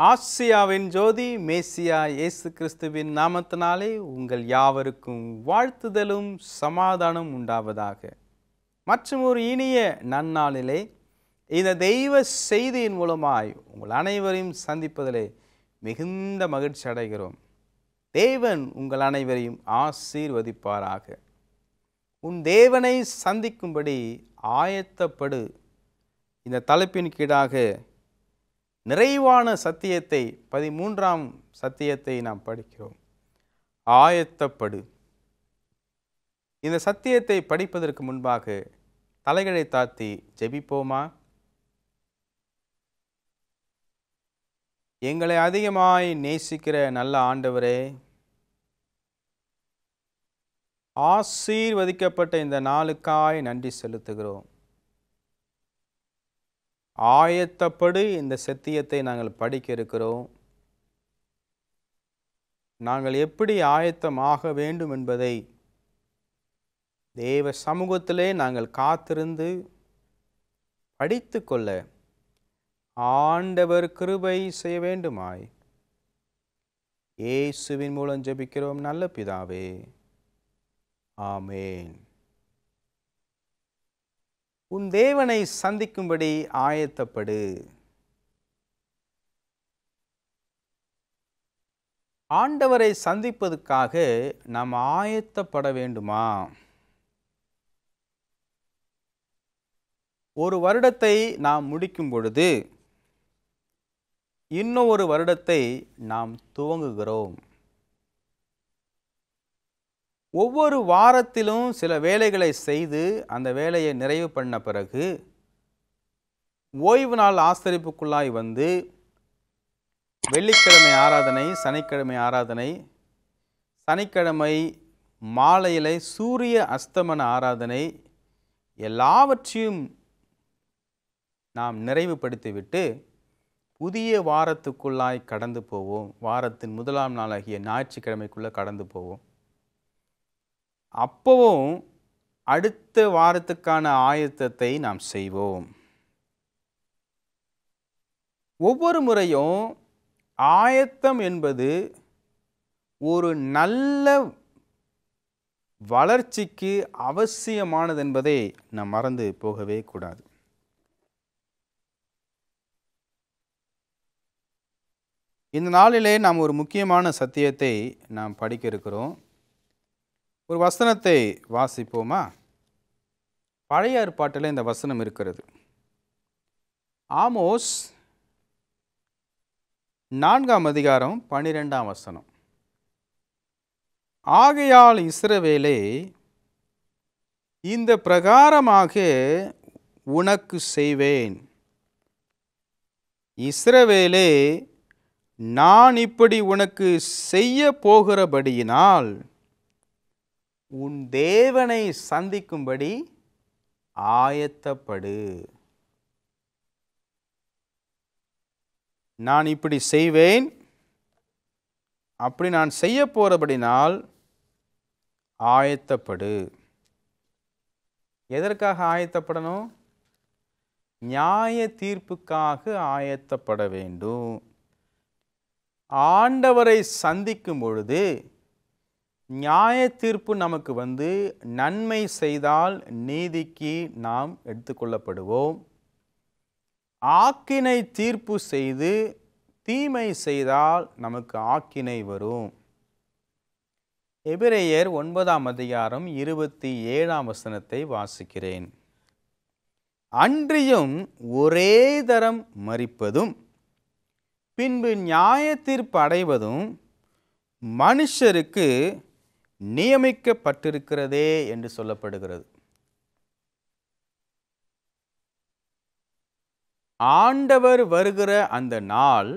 ஆசியாவின் ஜோதி மேசியா இயேசு கிறிஸ்துவின் நாமத்தினாலே உங்கள் யாவருக்கும் வாழ்த்துதலும் சமாதானம் உண்டாவதாக மற்றும் ஒரு இனிய நன்னாளிலே இந்த தெய்வ செய்தியின் மூலமாய் உங்கள் அனைவரையும் சந்திப்பதிலே மிகுந்த மகிழ்ச்சி அடைகிறோம் தேவன் உங்கள் அனைவரையும் ஆசீர்வதிப்பாராக உன் தேவனை சந்திக்கும்படி ஆயத்தப்படு இந்த தலைப்பின் கீழாக நிறைவான சத்தியத்தை பதிமூன்றாம் சத்தியத்தை நாம் படிக்கிறோம் ஆயத்தப்படு இந்த சத்தியத்தை படிப்பதற்கு முன்பாக தலைகளை தாத்தி ஜெபிப்போமா எங்களை அதிகமாய் நேசிக்கிற நல்ல ஆண்டவரே ஆசீர்வதிக்கப்பட்ட இந்த நாளுக்காய் நன்றி செலுத்துகிறோம் ஆயத்தப்படு இந்த சத்தியத்தை நாங்கள் படிக்க இருக்கிறோம் நாங்கள் எப்படி ஆயத்தமாக வேண்டும் என்பதை தேவ சமூகத்திலே நாங்கள் காத்திருந்து படித்து கொள்ள ஆண்டவர் கிருபை செய்ய வேண்டுமாய் இயேசுவின் மூலம் ஜெபிக்கிறோம் நல்ல பிதாவே ஆமேன் உன் தேவனை சந்திக்கும்படி ஆயத்தப்படு ஆண்டவரை சந்திப்பதற்காக நாம் ஆயத்தப்பட வேண்டுமா ஒரு வருடத்தை நாம் முடிக்கும் பொழுது இன்னும் ஒரு வருடத்தை நாம் துவங்குகிறோம் ஒவ்வொரு வாரத்திலும் சில வேலைகளை செய்து அந்த வேலையை நிறைவு பண்ண பிறகு ஓய்வு நாள் ஆசரிப்புக்குள்ளாய் வந்து வெள்ளிக்கிழமை ஆராதனை சனிக்கிழமை ஆராதனை சனிக்கிழமை மாலையிலே சூரிய அஸ்தமன ஆராதனை எல்லாவற்றையும் நாம் நிறைவுபடுத்திவிட்டு புதிய வாரத்துக்குள்ளாய் கடந்து போவோம் வாரத்தின் முதலாம் நாளாகிய ஞாயிற்றுக்கிழமைக்குள்ளே கடந்து போவோம் அப்போவும் அடுத்த வாரத்துக்கான ஆயத்தத்தை நாம் செய்வோம் ஒவ்வொரு முறையும் ஆயத்தம் என்பது ஒரு நல்ல வளர்ச்சிக்கு அவசியமானது என்பதை நாம் மறந்து போகவே கூடாது இந்த நாளிலே நாம் ஒரு முக்கியமான சத்தியத்தை நாம் படிக்க இருக்கிறோம் ஒரு வசனத்தை வாசிப்போமா பழைய ஏற்பாட்டில் இந்த வசனம் இருக்கிறது ஆமோஸ் நான்காம் அதிகாரம் பன்னிரெண்டாம் வசனம் ஆகையால் இஸ்ரவேலே இந்த பிரகாரமாக உனக்கு செய்வேன் இஸ்ரவேலே நான் இப்படி உனக்கு செய்ய போகிறபடியினால் உன் தேவனை சந்திக்கும்படி ஆயத்தப்படு நான் இப்படி செய்வேன் அப்படி நான் செய்ய போகிறபடினால் ஆயத்தப்படு எதற்காக ஆயத்தப்படணும் நியாய தீர்ப்புக்காக ஆயத்தப்பட வேண்டும் ஆண்டவரை சந்திக்கும் பொழுது நியாய தீர்ப்பு நமக்கு வந்து நன்மை செய்தால் நீதிக்கு நாம் எடுத்துக்கொள்ளப்படுவோம் ஆக்கினை தீர்ப்பு செய்து தீமை செய்தால் நமக்கு ஆக்கினை வரும் எபிரேயர் ஒன்பதாம் அதிகாரம் இருபத்தி ஏழாம் வசனத்தை வாசிக்கிறேன் அன்றியும் ஒரே தரம் மறிப்பதும் பின்பு நியாய தீர்ப்பு அடைவதும் மனுஷருக்கு நியமிக்கப்பட்டிருக்கிறதே என்று சொல்லப்படுகிறது ஆண்டவர் வருகிற அந்த நாள்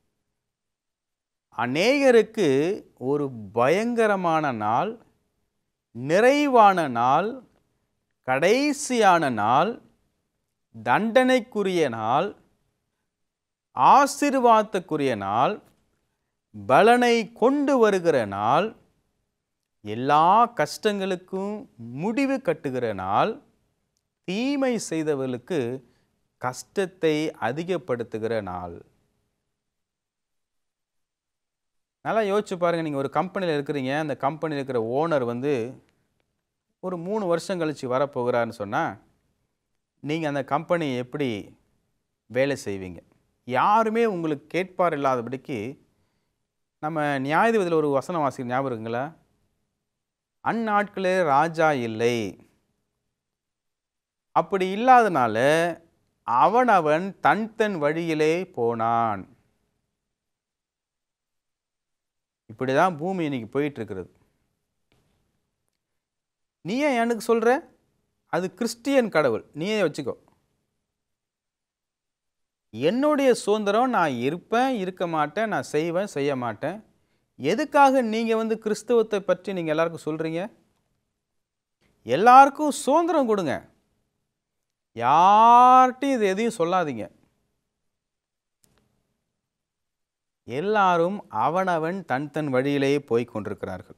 அநேகருக்கு ஒரு பயங்கரமான நாள் நிறைவான நாள் கடைசியான நாள் தண்டனைக்குரிய நாள் ஆசிர்வாதத்துக்குரிய நாள் பலனை கொண்டு வருகிற நாள் எல்லா கஷ்டங்களுக்கும் முடிவு கட்டுகிற நாள் தீமை செய்தவர்களுக்கு கஷ்டத்தை அதிகப்படுத்துகிற நாள் நல்லா யோசிச்சு பாருங்கள் நீங்கள் ஒரு கம்பெனியில் இருக்கிறீங்க அந்த கம்பெனியில் இருக்கிற ஓனர் வந்து ஒரு மூணு வருஷம் கழித்து வரப்போகிறாருன்னு சொன்னால் நீங்கள் அந்த கம்பெனியை எப்படி வேலை செய்வீங்க யாருமே உங்களுக்கு கேட்பார் இல்லாதபடிக்கு நம்ம நியாயாதிபதியில் ஒரு வசனம் வாசிக்கிற ஞாபகம் இருக்குங்களா அந்நாட்களே ராஜா இல்லை அப்படி இல்லாதனால அவனவன் தன் தன் வழியிலே போனான் இப்படி தான் பூமி இன்னைக்கு போயிட்டு இருக்கிறது நீ ஏன் எனக்கு சொல்ற அது கிறிஸ்டியன் கடவுள் நீயே வச்சுக்கோ என்னுடைய சுதந்திரம் நான் இருப்பேன் இருக்க மாட்டேன் நான் செய்வேன் செய்ய மாட்டேன் எதுக்காக நீங்கள் வந்து கிறிஸ்தவத்தை பற்றி நீங்கள் எல்லாருக்கும் சொல்கிறீங்க எல்லாருக்கும் சுதந்திரம் கொடுங்க யார்கிட்டையும் இது எதையும் சொல்லாதீங்க எல்லாரும் அவனவன் தன் தன் வழியிலேயே போய் கொண்டிருக்கிறார்கள்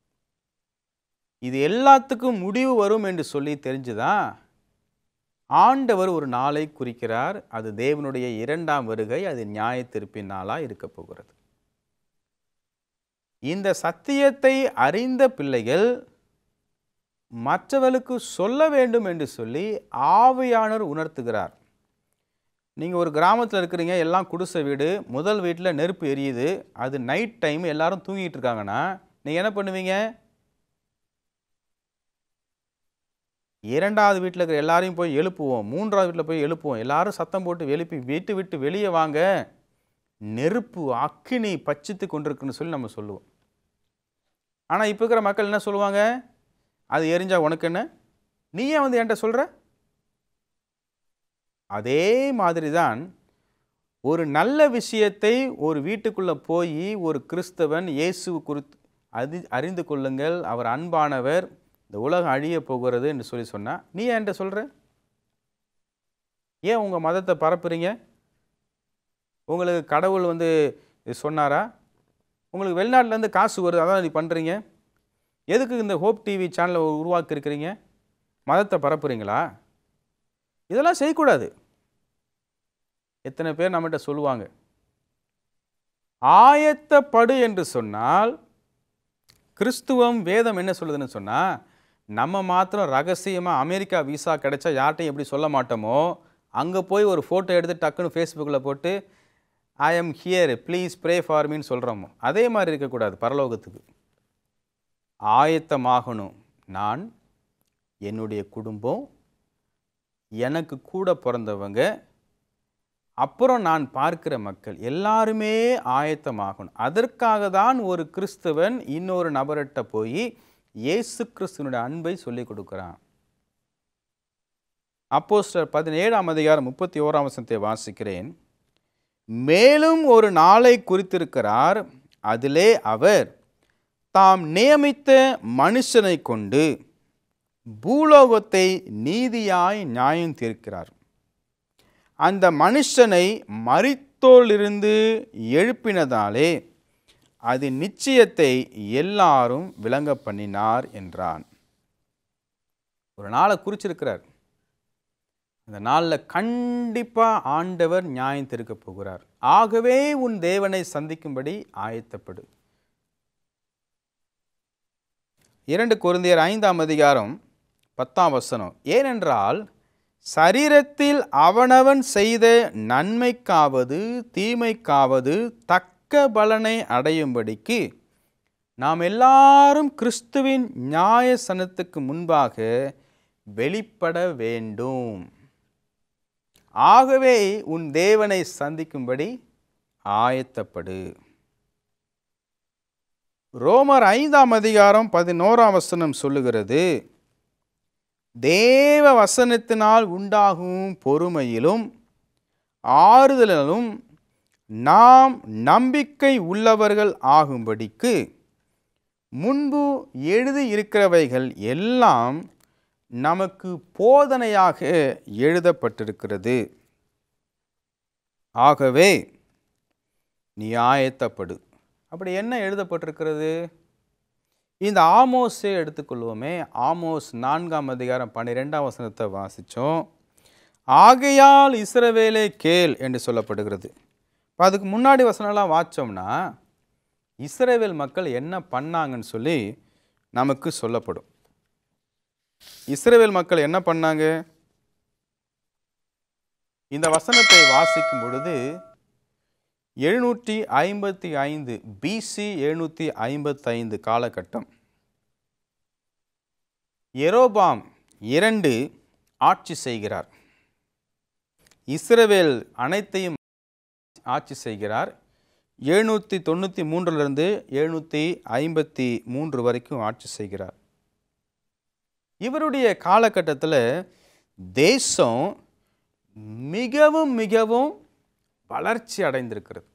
இது எல்லாத்துக்கும் முடிவு வரும் என்று சொல்லி தெரிஞ்சுதான் ஆண்டவர் ஒரு நாளை குறிக்கிறார் அது தேவனுடைய இரண்டாம் வருகை அது நியாய தீர்ப்பின் நாளாக இருக்க போகிறது இந்த சத்தியத்தை அறிந்த பிள்ளைகள் மற்றவர்களுக்கு சொல்ல வேண்டும் என்று சொல்லி ஆவியானவர் உணர்த்துகிறார் நீங்கள் ஒரு கிராமத்தில் இருக்கிறீங்க எல்லாம் குடிசை வீடு முதல் வீட்டில் நெருப்பு எரியுது அது நைட் டைம் எல்லாரும் தூங்கிட்டு இருக்காங்கன்னா நீங்கள் என்ன பண்ணுவீங்க இரண்டாவது வீட்டில் இருக்கிற எல்லாரையும் போய் எழுப்புவோம் மூன்றாவது வீட்டில் போய் எழுப்புவோம் எல்லாரும் சத்தம் போட்டு எழுப்பி வீட்டு விட்டு வெளியே வாங்க நெருப்பு அக்கினி பச்சித்து கொண்டிருக்குன்னு சொல்லி நம்ம சொல்லுவோம் ஆனால் இப்போ இருக்கிற மக்கள் என்ன சொல்லுவாங்க அது எரிஞ்சா உனக்கு என்ன நீ ஏன் வந்து என்கிட்ட சொல்கிற அதே மாதிரி தான் ஒரு நல்ல விஷயத்தை ஒரு வீட்டுக்குள்ளே போய் ஒரு கிறிஸ்தவன் இயேசு குறித்து அது அறிந்து கொள்ளுங்கள் அவர் அன்பானவர் இந்த உலகம் அழிய போகிறது என்று சொல்லி சொன்னால் நீ ஏன் என்கிட்ட சொல்கிற ஏன் உங்கள் மதத்தை பரப்புறீங்க உங்களுக்கு கடவுள் வந்து இது சொன்னாரா உங்களுக்கு வெளிநாட்டிலேருந்து காசு வருது அதான் நீ பண்ணுறீங்க எதுக்கு இந்த ஹோப் டிவி சேனலை உருவாக்கி இருக்கிறீங்க மதத்தை பரப்புறீங்களா இதெல்லாம் செய்யக்கூடாது எத்தனை பேர் நம்மகிட்ட சொல்லுவாங்க ஆயத்தப்படு என்று சொன்னால் கிறிஸ்துவம் வேதம் என்ன சொல்லுதுன்னு சொன்னால் நம்ம மாத்திரம் ரகசியமாக அமெரிக்கா விசா கிடைச்சா யார்ட்டையும் எப்படி சொல்ல மாட்டோமோ அங்கே போய் ஒரு ஃபோட்டோ எடுத்து டக்குன்னு ஃபேஸ்புக்கில் போட்டு I am here please pray for மீன்னு சொல்கிறோமோ அதே மாதிரி இருக்கக்கூடாது பரலோகத்துக்கு ஆயத்தமாகணும் நான் என்னுடைய குடும்பம் எனக்கு கூட பிறந்தவங்க அப்புறம் நான் பார்க்கிற மக்கள் எல்லாருமே ஆயத்தமாகணும் அதற்காக தான் ஒரு கிறிஸ்தவன் இன்னொரு நபர்கிட்ட போய் இயேசு கிறிஸ்துவனுடைய அன்பை சொல்லிக் கொடுக்குறான் அப்போஸ்டர் பதினேழாம் அதிகாரம் முப்பத்தி ஓராம் வசனத்தை வாசிக்கிறேன் மேலும் ஒரு நாளை குறித்திருக்கிறார் அதிலே அவர் தாம் நியமித்த மனுஷனை கொண்டு பூலோகத்தை நீதியாய் நியாயம் தீர்க்கிறார் அந்த மனுஷனை மரித்தோலிருந்து எழுப்பினதாலே அது நிச்சயத்தை எல்லாரும் விளங்க பண்ணினார் என்றான் ஒரு நாளை குறிச்சிருக்கிறார் அந்த நாளில் கண்டிப்பாக ஆண்டவர் நியாயம் திருக்க போகிறார் ஆகவே உன் தேவனை சந்திக்கும்படி ஆயத்தப்படு இரண்டு குருந்தியர் ஐந்தாம் அதிகாரம் பத்தாம் வசனம் ஏனென்றால் சரீரத்தில் அவனவன் செய்த நன்மைக்காவது தீமைக்காவது தக்க பலனை அடையும்படிக்கு நாம் எல்லாரும் கிறிஸ்துவின் நியாயசனத்துக்கு முன்பாக வெளிப்பட வேண்டும் ஆகவே உன் தேவனை சந்திக்கும்படி ஆயத்தப்படு ரோமர் ஐந்தாம் அதிகாரம் பதினோராம் வசனம் சொல்லுகிறது தேவ வசனத்தினால் உண்டாகும் பொறுமையிலும் ஆறுதலிலும் நாம் நம்பிக்கை உள்ளவர்கள் ஆகும்படிக்கு முன்பு எழுதியிருக்கிறவைகள் எல்லாம் நமக்கு போதனையாக எழுதப்பட்டிருக்கிறது ஆகவே நீ ஆயத்தப்படு அப்படி என்ன எழுதப்பட்டிருக்கிறது இந்த ஆமோஸே எடுத்துக்கொள்வோமே ஆமோஸ் நான்காம் அதிகாரம் பன்னிரெண்டாம் வசனத்தை வாசித்தோம் ஆகையால் இஸ்ரவேலே கேள் என்று சொல்லப்படுகிறது இப்போ அதுக்கு முன்னாடி வசனம்லாம் வாச்சோம்னா இஸ்ரவேல் மக்கள் என்ன பண்ணாங்கன்னு சொல்லி நமக்கு சொல்லப்படும் இஸ்ரவேல் மக்கள் என்ன பண்ணாங்க இந்த வசனத்தை வாசிக்கும் பொழுது எழுநூற்றி ஐம்பத்தி ஐந்து பிசி எழுநூற்றி ஐம்பத்தைந்து காலகட்டம் எரோபாம் இரண்டு ஆட்சி செய்கிறார் இஸ்ரவேல் அனைத்தையும் ஆட்சி செய்கிறார் எழுநூற்றி தொண்ணூற்றி மூன்றிலிருந்து எழுநூற்றி ஐம்பத்தி மூன்று வரைக்கும் ஆட்சி செய்கிறார் இவருடைய காலகட்டத்தில் தேசம் மிகவும் மிகவும் வளர்ச்சி அடைந்திருக்கிறது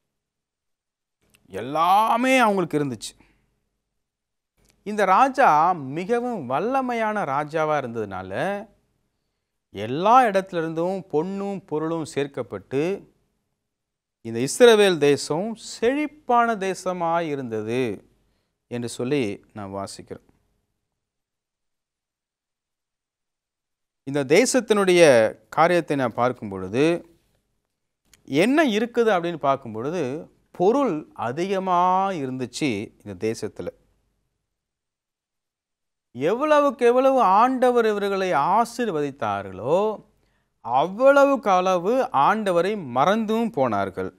எல்லாமே அவங்களுக்கு இருந்துச்சு இந்த ராஜா மிகவும் வல்லமையான ராஜாவாக இருந்ததுனால எல்லா இடத்துல இருந்தும் பொன்னும் பொருளும் சேர்க்கப்பட்டு இந்த இஸ்ரவேல் தேசம் செழிப்பான தேசமாக இருந்தது என்று சொல்லி நான் வாசிக்கிறேன் இந்த தேசத்தினுடைய காரியத்தை நான் பார்க்கும் பொழுது என்ன இருக்குது அப்படின்னு பார்க்கும் பொழுது பொருள் அதிகமாக இருந்துச்சு இந்த தேசத்தில் எவ்வளவுக்கு எவ்வளவு ஆண்டவர் இவர்களை ஆசீர்வதித்தார்களோ அவ்வளவுக்கு அளவு ஆண்டவரை மறந்தும் போனார்கள்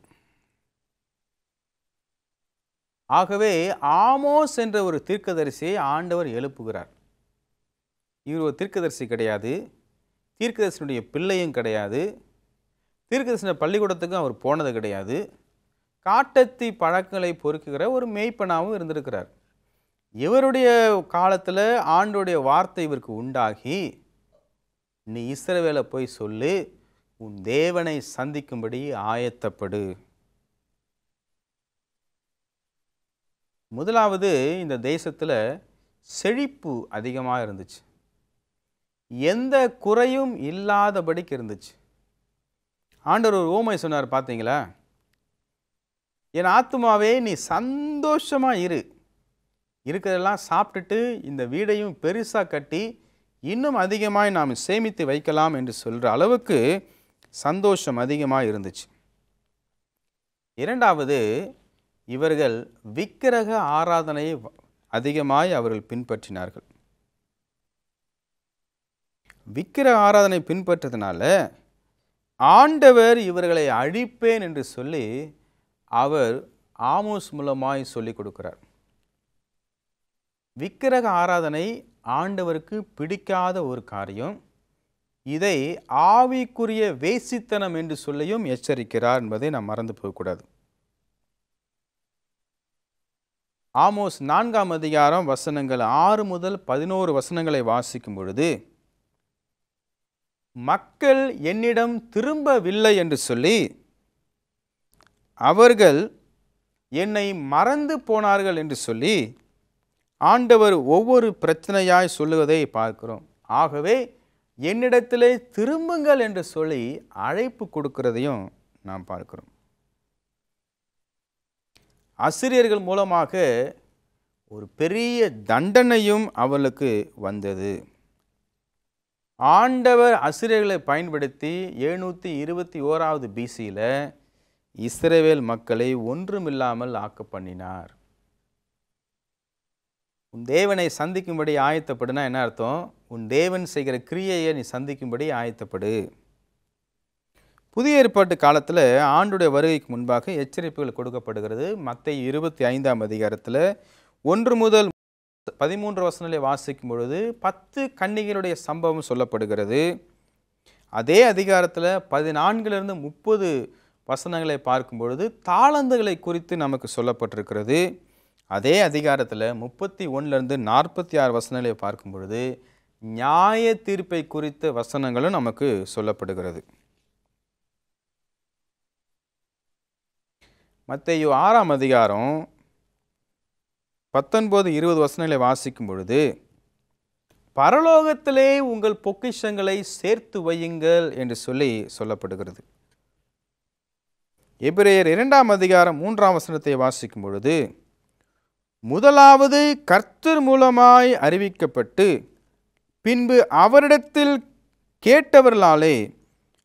ஆகவே ஆமோஸ் என்ற ஒரு தீர்க்கதரிசியை ஆண்டவர் எழுப்புகிறார் இவர் ஒரு தீர்க்கதரிசி கிடையாது தீர்க்கதரிசனுடைய பிள்ளையும் கிடையாது தீர்க்கதரிசன பள்ளிக்கூடத்துக்கும் அவர் போனது கிடையாது காட்டத்தி பழக்கங்களை பொறுக்குகிற ஒரு மேய்ப்பனாகவும் இருந்திருக்கிறார் இவருடைய காலத்தில் ஆண்டோடைய வார்த்தை இவருக்கு உண்டாகி நீ இஸ்ரவேலை போய் சொல்லு உன் தேவனை சந்திக்கும்படி ஆயத்தப்படு முதலாவது இந்த தேசத்தில் செழிப்பு அதிகமாக இருந்துச்சு எந்த குறையும் இல்லாதபடிக்கு இருந்துச்சு ஆண்டவர் ஒரு ஓமை சொன்னார் பார்த்தீங்களா என் ஆத்துமாவே நீ சந்தோஷமாக இரு இருக்கிறதெல்லாம் சாப்பிட்டுட்டு இந்த வீடையும் பெருசாக கட்டி இன்னும் அதிகமாய் நாம் சேமித்து வைக்கலாம் என்று சொல்கிற அளவுக்கு சந்தோஷம் அதிகமாக இருந்துச்சு இரண்டாவது இவர்கள் விக்கிரக ஆராதனையை அதிகமாய் அவர்கள் பின்பற்றினார்கள் விக்கிரக ஆராதனை பின்பற்றதுனால ஆண்டவர் இவர்களை அழிப்பேன் என்று சொல்லி அவர் ஆமோஸ் மூலமாய் சொல்லிக் கொடுக்கிறார் விக்கிரக ஆராதனை ஆண்டவருக்கு பிடிக்காத ஒரு காரியம் இதை ஆவிக்குரிய வேசித்தனம் என்று சொல்லியும் எச்சரிக்கிறார் என்பதை நாம் மறந்து போகக்கூடாது ஆமோஸ் நான்காம் அதிகாரம் வசனங்கள் ஆறு முதல் பதினோரு வசனங்களை வாசிக்கும் பொழுது மக்கள் என்னிடம் திரும்பவில்லை என்று சொல்லி அவர்கள் என்னை மறந்து போனார்கள் என்று சொல்லி ஆண்டவர் ஒவ்வொரு பிரச்சனையாய் சொல்லுவதை பார்க்கிறோம் ஆகவே என்னிடத்திலே திரும்புங்கள் என்று சொல்லி அழைப்பு கொடுக்கிறதையும் நாம் பார்க்கிறோம் ஆசிரியர்கள் மூலமாக ஒரு பெரிய தண்டனையும் அவளுக்கு வந்தது ஆண்டவர் அசிரியர்களை பயன்படுத்தி எழுநூற்றி இருபத்தி ஓராவது பிசியில் இஸ்ரேவேல் மக்களை ஒன்றுமில்லாமல் ஆக்க பண்ணினார் உன் தேவனை சந்திக்கும்படி ஆயத்தப்படுனா என்ன அர்த்தம் உன் தேவன் செய்கிற கிரியையை நீ சந்திக்கும்படி ஆயத்தப்படு புதிய ஏற்பாட்டு காலத்தில் ஆண்டுடைய வருகைக்கு முன்பாக எச்சரிப்புகள் கொடுக்கப்படுகிறது மற்ற இருபத்தி ஐந்தாம் அதிகாரத்தில் ஒன்று முதல் பதிமூன்று வசனங்களை வாசிக்கும் பொழுது பத்து கன்னிகளுடைய சம்பவம் சொல்லப்படுகிறது அதே அதிகாரத்தில் பதினான்கிலிருந்து முப்பது வசனங்களை பார்க்கும் பொழுது தாளந்துகளை குறித்து நமக்கு சொல்லப்பட்டிருக்கிறது அதே அதிகாரத்தில் முப்பத்தி ஒன்றுலேருந்து நாற்பத்தி ஆறு வசனங்களை பார்க்கும் பொழுது நியாய தீர்ப்பை குறித்த வசனங்களும் நமக்கு சொல்லப்படுகிறது மத்தேயு ஆறாம் அதிகாரம் பத்தொன்பது இருபது வசனங்களை வாசிக்கும் பொழுது பரலோகத்திலே உங்கள் பொக்கிஷங்களை சேர்த்து வையுங்கள் என்று சொல்லி சொல்லப்படுகிறது எபிரேயர் இரண்டாம் அதிகாரம் மூன்றாம் வசனத்தை வாசிக்கும் பொழுது முதலாவது கர்த்தர் மூலமாய் அறிவிக்கப்பட்டு பின்பு அவரிடத்தில் கேட்டவர்களாலே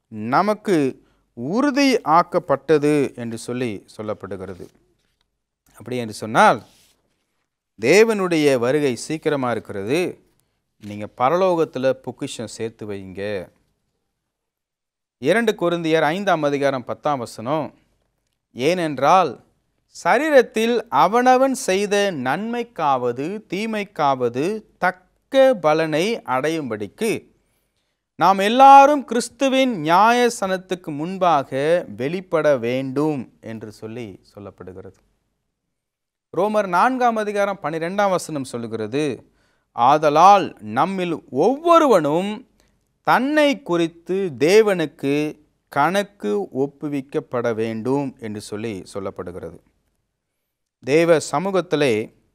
நமக்கு உறுதி ஆக்கப்பட்டது என்று சொல்லி சொல்லப்படுகிறது அப்படி என்று சொன்னால் தேவனுடைய வருகை சீக்கிரமாக இருக்கிறது நீங்கள் பரலோகத்தில் பொக்கிஷம் சேர்த்து வைங்க இரண்டு கொருந்தியர் ஐந்தாம் அதிகாரம் பத்தாம் வசனம் ஏனென்றால் சரீரத்தில் அவனவன் செய்த நன்மைக்காவது தீமைக்காவது தக்க பலனை அடையும்படிக்கு நாம் எல்லாரும் கிறிஸ்துவின் நியாயசனத்துக்கு முன்பாக வெளிப்பட வேண்டும் என்று சொல்லி சொல்லப்படுகிறது ரோமர் நான்காம் அதிகாரம் பன்னிரெண்டாம் வசனம் சொல்லுகிறது ஆதலால் நம்மில் ஒவ்வொருவனும் தன்னை குறித்து தேவனுக்கு கணக்கு ஒப்புவிக்கப்பட வேண்டும் என்று சொல்லி சொல்லப்படுகிறது தேவ சமூகத்திலே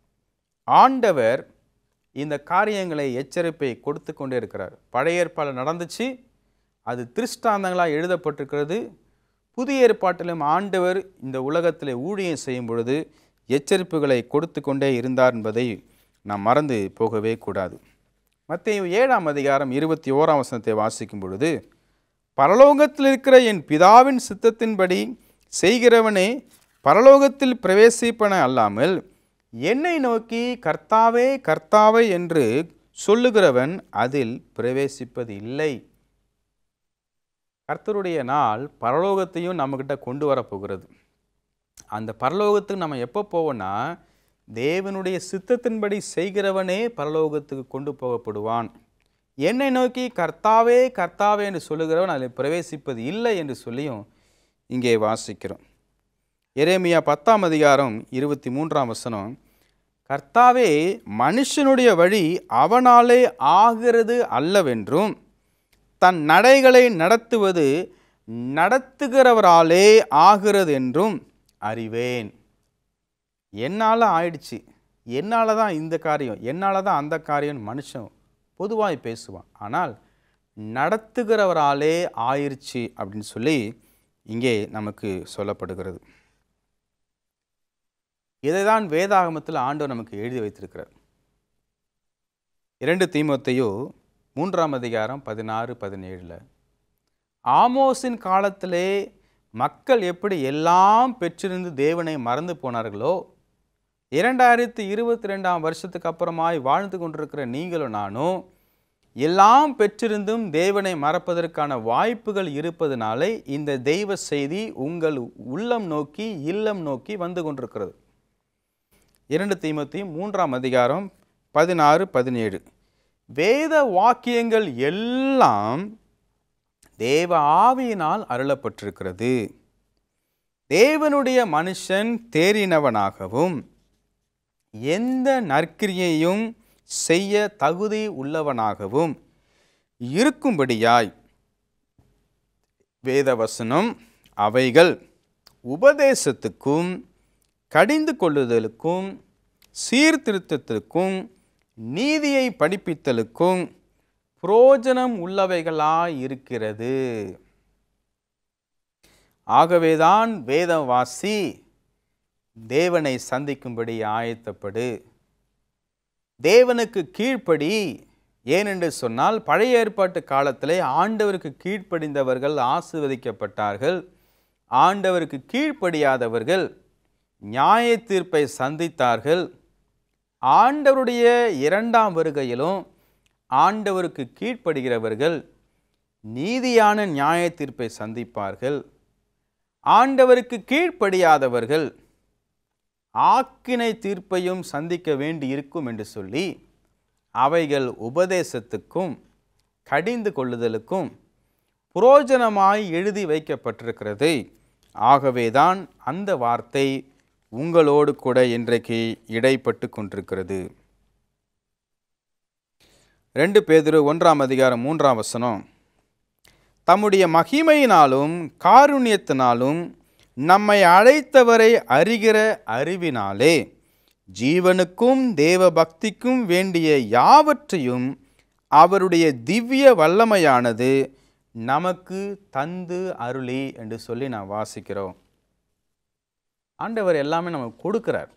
ஆண்டவர் இந்த காரியங்களை எச்சரிப்பை கொடுத்து கொண்டே இருக்கிறார் பழைய ஏற்பாடு நடந்துச்சு அது திருஷ்டாந்தங்களாக எழுதப்பட்டிருக்கிறது புதிய ஏற்பாட்டிலும் ஆண்டவர் இந்த உலகத்தில் ஊழியம் செய்யும் பொழுது எச்சரிப்புகளை கொடுத்து கொண்டே இருந்தார் என்பதை நாம் மறந்து போகவே கூடாது மத்திய ஏழாம் அதிகாரம் இருபத்தி ஓராம் வசனத்தை வாசிக்கும் பொழுது பரலோகத்தில் இருக்கிற என் பிதாவின் சித்தத்தின்படி செய்கிறவனே பரலோகத்தில் பிரவேசிப்பன அல்லாமல் என்னை நோக்கி கர்த்தாவே கர்த்தாவே என்று சொல்லுகிறவன் அதில் பிரவேசிப்பது இல்லை கர்த்தருடைய நாள் பரலோகத்தையும் நம்மக்கிட்ட கொண்டு வரப்போகிறது அந்த பரலோகத்துக்கு நம்ம எப்போ போவோம்னா தேவனுடைய சித்தத்தின்படி செய்கிறவனே பரலோகத்துக்கு கொண்டு போகப்படுவான் என்னை நோக்கி கர்த்தாவே கர்த்தாவே என்று சொல்லுகிறவன் அதில் பிரவேசிப்பது இல்லை என்று சொல்லியும் இங்கே வாசிக்கிறோம் எரேமியா பத்தாம் அதிகாரம் இருபத்தி மூன்றாம் வசனம் கர்த்தாவே மனுஷனுடைய வழி அவனாலே ஆகிறது அல்லவென்றும் தன் நடைகளை நடத்துவது நடத்துகிறவராலே ஆகிறது என்றும் அறிவேன் என்னால் ஆயிடுச்சு என்னால் தான் இந்த காரியம் என்னால் தான் அந்த காரியம் மனுஷன் பொதுவாக பேசுவான் ஆனால் நடத்துகிறவராலே ஆயிருச்சு அப்படின்னு சொல்லி இங்கே நமக்கு சொல்லப்படுகிறது இதை தான் வேதாகமத்தில் ஆண்டவர் நமக்கு எழுதி வைத்திருக்கிறார் இரண்டு தீமோத்தையோ மூன்றாம் அதிகாரம் பதினாறு பதினேழில் ஆமோஸின் காலத்திலே மக்கள் எப்படி எல்லாம் பெற்றிருந்து தேவனை மறந்து போனார்களோ இரண்டாயிரத்தி இருபத்தி ரெண்டாம் வருஷத்துக்கு அப்புறமாய் வாழ்ந்து கொண்டிருக்கிற நீங்களும் நானும் எல்லாம் பெற்றிருந்தும் தேவனை மறப்பதற்கான வாய்ப்புகள் இருப்பதனாலே இந்த தெய்வ செய்தி உங்கள் உள்ளம் நோக்கி இல்லம் நோக்கி வந்து கொண்டிருக்கிறது இரண்டு தீமத்தி மூன்றாம் அதிகாரம் பதினாறு பதினேழு வேத வாக்கியங்கள் எல்லாம் தேவ ஆவியினால் அருளப்பட்டிருக்கிறது தேவனுடைய மனுஷன் தேறினவனாகவும் எந்த நற்கிரியையும் செய்ய தகுதி உள்ளவனாகவும் இருக்கும்படியாய் வேதவசனம் அவைகள் உபதேசத்துக்கும் கடிந்து கொள்ளுதலுக்கும் சீர்திருத்தத்திற்கும் நீதியை படிப்பித்தலுக்கும் புரோஜனம் உள்ளவைகளாய் இருக்கிறது ஆகவேதான் வேதம் வாசி தேவனை சந்திக்கும்படி ஆயத்தப்படு தேவனுக்கு கீழ்ப்படி ஏனென்று சொன்னால் பழைய ஏற்பாட்டு காலத்திலே ஆண்டவருக்கு கீழ்ப்படிந்தவர்கள் ஆசிர்வதிக்கப்பட்டார்கள் ஆண்டவருக்கு கீழ்ப்படியாதவர்கள் நியாய தீர்ப்பை சந்தித்தார்கள் ஆண்டவருடைய இரண்டாம் வருகையிலும் ஆண்டவருக்கு கீழ்ப்படுகிறவர்கள் நீதியான நியாய தீர்ப்பை சந்திப்பார்கள் ஆண்டவருக்கு கீழ்ப்படியாதவர்கள் ஆக்கினை தீர்ப்பையும் சந்திக்க வேண்டி இருக்கும் என்று சொல்லி அவைகள் உபதேசத்துக்கும் கடிந்து கொள்ளுதலுக்கும் புரோஜனமாய் எழுதி வைக்கப்பட்டிருக்கிறது ஆகவேதான் அந்த வார்த்தை உங்களோடு கூட இன்றைக்கு இடைப்பட்டு கொண்டிருக்கிறது ரெண்டு பேதிரு ஒன்றாம் அதிகாரம் மூன்றாம் வசனம் தம்முடைய மகிமையினாலும் காருண்யத்தினாலும் நம்மை அழைத்தவரை அறிகிற அறிவினாலே ஜீவனுக்கும் தேவ பக்திக்கும் வேண்டிய யாவற்றையும் அவருடைய திவ்ய வல்லமையானது நமக்கு தந்து அருளி என்று சொல்லி நான் வாசிக்கிறோம் ஆண்டவர் எல்லாமே நமக்கு கொடுக்கிறார்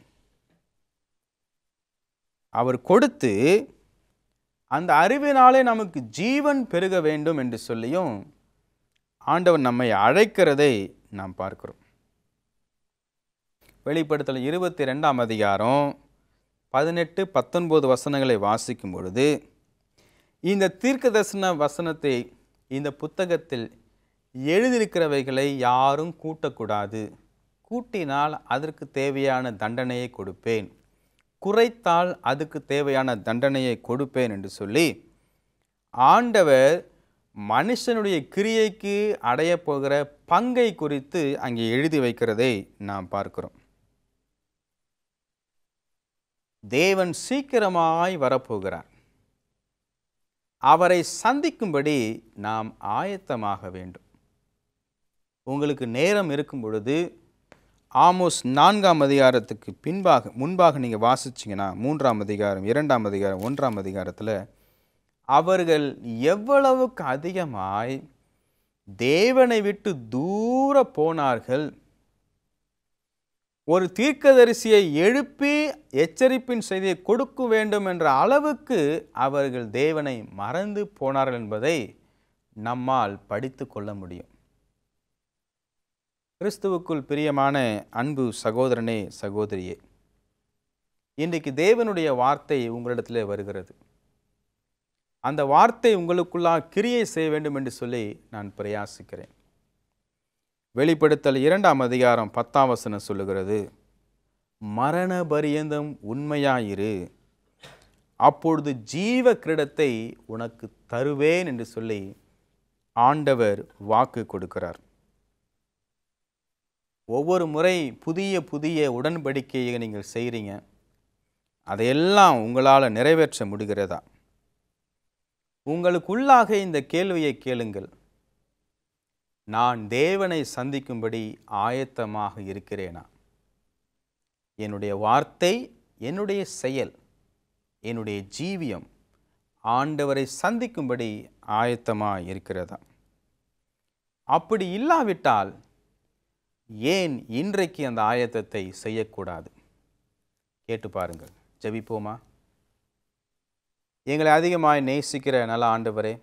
அவர் கொடுத்து அந்த அறிவினாலே நமக்கு ஜீவன் பெருக வேண்டும் என்று சொல்லியும் ஆண்டவர் நம்மை அழைக்கிறதை நாம் பார்க்கிறோம் வெளிப்படுத்தல் இருபத்தி ரெண்டாம் அதிகாரம் பதினெட்டு பத்தொன்பது வசனங்களை வாசிக்கும் பொழுது இந்த தீர்க்கதரிசன வசனத்தை இந்த புத்தகத்தில் எழுதியிருக்கிறவைகளை யாரும் கூட்டக்கூடாது கூட்டினால் அதற்கு தேவையான தண்டனையை கொடுப்பேன் குறைத்தால் அதுக்கு தேவையான தண்டனையை கொடுப்பேன் என்று சொல்லி ஆண்டவர் மனுஷனுடைய கிரியைக்கு அடையப் போகிற பங்கை குறித்து அங்கே எழுதி வைக்கிறதை நாம் பார்க்கிறோம் தேவன் சீக்கிரமாய் வரப்போகிறார் அவரை சந்திக்கும்படி நாம் ஆயத்தமாக வேண்டும் உங்களுக்கு நேரம் இருக்கும் பொழுது ஆமோஸ் நான்காம் அதிகாரத்துக்கு பின்பாக முன்பாக நீங்கள் வாசிச்சிங்கன்னா மூன்றாம் அதிகாரம் இரண்டாம் அதிகாரம் ஒன்றாம் அதிகாரத்தில் அவர்கள் எவ்வளவுக்கு அதிகமாய் தேவனை விட்டு தூர போனார்கள் ஒரு தீர்க்கதரிசியை எழுப்பி எச்சரிப்பின் செய்தியை கொடுக்க வேண்டும் என்ற அளவுக்கு அவர்கள் தேவனை மறந்து போனார்கள் என்பதை நம்மால் படித்து கொள்ள முடியும் கிறிஸ்துவுக்குள் பிரியமான அன்பு சகோதரனே சகோதரியே இன்றைக்கு தேவனுடைய வார்த்தை உங்களிடத்தில் வருகிறது அந்த வார்த்தை உங்களுக்குள்ளாக கிரியை செய்ய வேண்டும் என்று சொல்லி நான் பிரயாசிக்கிறேன் வெளிப்படுத்தல் இரண்டாம் அதிகாரம் பத்தாம் வசனம் சொல்லுகிறது மரண பரியந்தம் உண்மையாயிரு அப்பொழுது ஜீவ கிரீடத்தை உனக்கு தருவேன் என்று சொல்லி ஆண்டவர் வாக்கு கொடுக்கிறார் ஒவ்வொரு முறை புதிய புதிய உடன்படிக்கையை நீங்கள் செய்கிறீங்க அதையெல்லாம் உங்களால் நிறைவேற்ற முடிகிறதா உங்களுக்குள்ளாக இந்த கேள்வியை கேளுங்கள் நான் தேவனை சந்திக்கும்படி ஆயத்தமாக இருக்கிறேனா என்னுடைய வார்த்தை என்னுடைய செயல் என்னுடைய ஜீவியம் ஆண்டவரை சந்திக்கும்படி ஆயத்தமாக இருக்கிறதா அப்படி இல்லாவிட்டால் ஏன் இன்றைக்கு அந்த ஆயத்தத்தை செய்யக்கூடாது கேட்டு பாருங்கள் ஜெபிப்போமா எங்களை அதிகமாய் நேசிக்கிற நல்ல ஆண்டவரே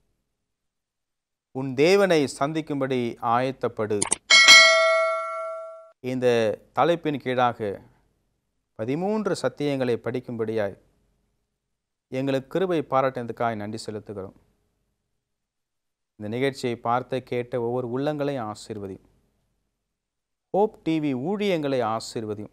உன் தேவனை சந்திக்கும்படி ஆயத்தப்படு இந்த தலைப்பின் கீழாக பதிமூன்று சத்தியங்களை படிக்கும்படியாய் எங்களுக்கு கிருபை பாராட்டினதுக்காக நன்றி செலுத்துகிறோம் இந்த நிகழ்ச்சியை பார்த்த கேட்ட ஒவ்வொரு உள்ளங்களையும் ஆசீர்வதியும் ஹோப் டிவி ஊழியங்களை ஆசீர்வதியும்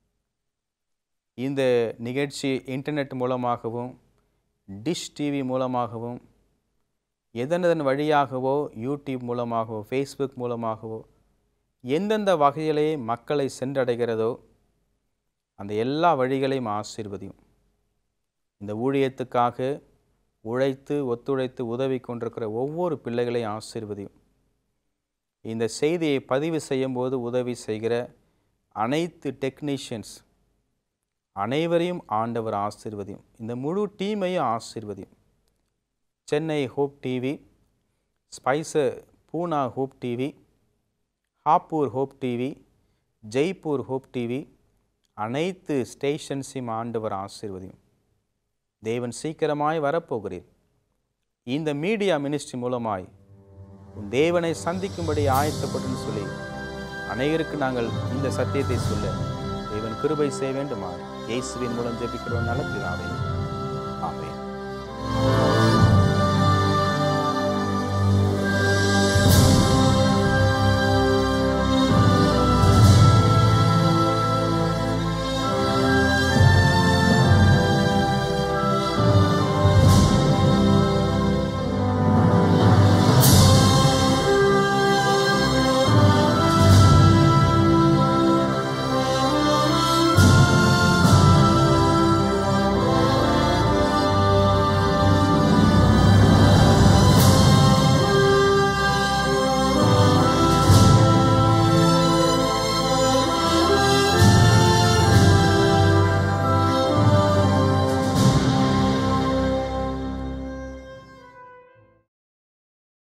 இந்த நிகழ்ச்சி இன்டர்நெட் மூலமாகவும் டிஷ் டிவி மூலமாகவும் எதனதன் வழியாகவோ யூடியூப் மூலமாகவோ ஃபேஸ்புக் மூலமாகவோ எந்தெந்த வகையிலே மக்களை சென்றடைகிறதோ அந்த எல்லா வழிகளையும் ஆசீர்வதியும் இந்த ஊழியத்துக்காக உழைத்து ஒத்துழைத்து உதவி கொண்டிருக்கிற ஒவ்வொரு பிள்ளைகளையும் ஆசீர்வதியும் இந்த செய்தியை பதிவு செய்யும்போது உதவி செய்கிற அனைத்து டெக்னீஷியன்ஸ் அனைவரையும் ஆண்டவர் ஆசீர்வதியும் இந்த முழு டீமையும் ஆசீர்வதியும் Chennai Hope TV Spicer Poona Hope TV Hapur Hope TV Jaipur Hope TV அனைத்து ஸ்டேஷன்ஸையும் ஆண்டவர் ஆசீர்வதியும் தேவன் சீக்கிரமாய் வரப்போகிறீர் இந்த மீடியா மினிஸ்ட்ரி மூலமாய் உன் தேவனை சந்திக்கும்படி ஆயத்தப்பட்டுன்னு சொல்லி அனைவருக்கு நாங்கள் இந்த சத்தியத்தை சொல்ல தேவன் கிருபை செய்ய வேண்டுமா இயேசுவின் மூலம் ஜெபிக்கிறோம் நல்ல பிதாவே ஆமென்